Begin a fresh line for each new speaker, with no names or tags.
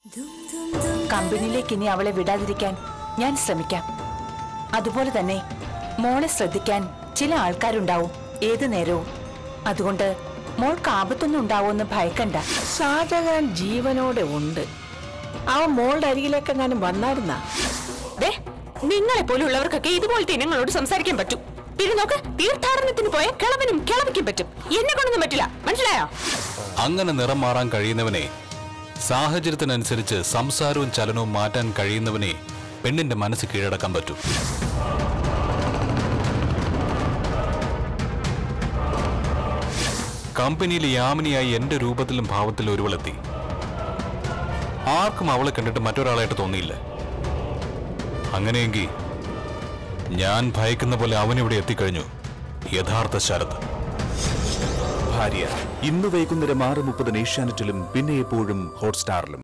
കമ്പനിയിലേക്ക് ഇനി അവളെ വിടാതിരിക്കാൻ ഞാൻ ശ്രമിക്കാം അതുപോലെ തന്നെ മോളെ ശ്രദ്ധിക്കാൻ ചില ആൾക്കാരുണ്ടാവും ഏതു നേരവും അതുകൊണ്ട് മോൾക്ക് ആപത്തൊന്നും ഉണ്ടാവുമെന്ന് ഭയക്കണ്ട
ഷാജഹാൻ ജീവനോടെ ഉണ്ട് അവൻ മോളുടെ അരികിലേക്ക് എങ്ങാനും വന്നായിരുന്ന
ദേ നിങ്ങളെ പോലുള്ളവർക്കൊക്കെ ഇതുപോലത്തെ ഇനങ്ങളോട് സംസാരിക്കാൻ പറ്റും പിന്നെ നോക്ക് തീർത്ഥാടനത്തിന് പോയ കിളവനും കിളവിക്കും പറ്റും എന്നെ കൊണ്ടൊന്നും പറ്റില്ല മനസ്സിലായോ
അങ്ങനെ നിറം മാറാൻ കഴിയുന്നവനെ സാഹചര്യത്തിനനുസരിച്ച് സംസാരവും ചലനവും മാറ്റാൻ കഴിയുന്നവനെ പെണ്ണിന്റെ മനസ്സ് കീഴടക്കാൻ പറ്റും കമ്പനിയിൽ യാമിനിയായി എന്റെ രൂപത്തിലും ഭാവത്തിലും ഒരുവളെത്തി ആർക്കും അവളെ കണ്ടിട്ട് മറ്റൊരാളായിട്ട് തോന്നിയില്ല അങ്ങനെയെങ്കിൽ ഞാൻ ഭയക്കുന്ന പോലെ അവനിവിടെ എത്തിക്കഴിഞ്ഞു യഥാർത്ഥ ശരത്
ഭാര്യ ഇന്ന് വൈകുന്നേരം ആറ് മുപ്പതിന് ഏഷ്യാനെറ്റിലും പിന്നെ എപ്പോഴും ഹോട്ട്സ്റ്റാറിലും